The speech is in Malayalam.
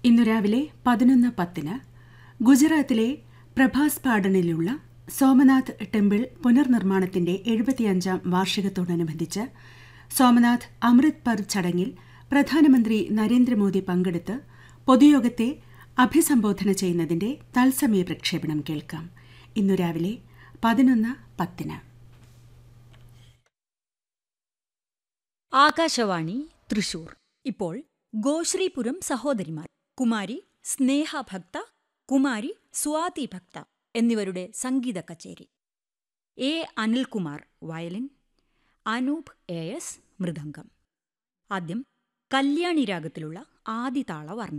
ഇന്നു രാവിലെ പതിനൊന്ന് പത്തിന് ഗുജറാത്തിലെ പ്രഭാസ് പാടണിലുള്ള സോമനാഥ് ടെമ്പിൾ പുനർനിർമ്മാണത്തിന്റെ എഴുപത്തിയഞ്ചാം വാർഷികത്തോടനുബന്ധിച്ച് സോമനാഥ് അമൃത് പർ ചടങ്ങിൽ പ്രധാനമന്ത്രി നരേന്ദ്രമോദി പങ്കെടുത്ത് പൊതുയോഗത്തെ അഭിസംബോധന ചെയ്യുന്നതിന്റെ തത്സമയ പ്രക്ഷേപണം കേൾക്കാം ഇന്നു രാവിലെ പതിനൊന്ന് പത്തിന് ആകാശവാണി തൃശൂർ ഇപ്പോൾ ഗോശ്രീപുരം സഹോദരിമാർ കുമാരി സ്നേഹ ഭക്ത കുമാരി സ്വാതി ഭക്ത എന്നിവരുടെ സംഗീത കച്ചേരി A Anilkumar violin Anoop A S mridangam ആദ്യം കല്യാണി രാഗത്തിലുള്ള ആദിതാള വർണ്ണം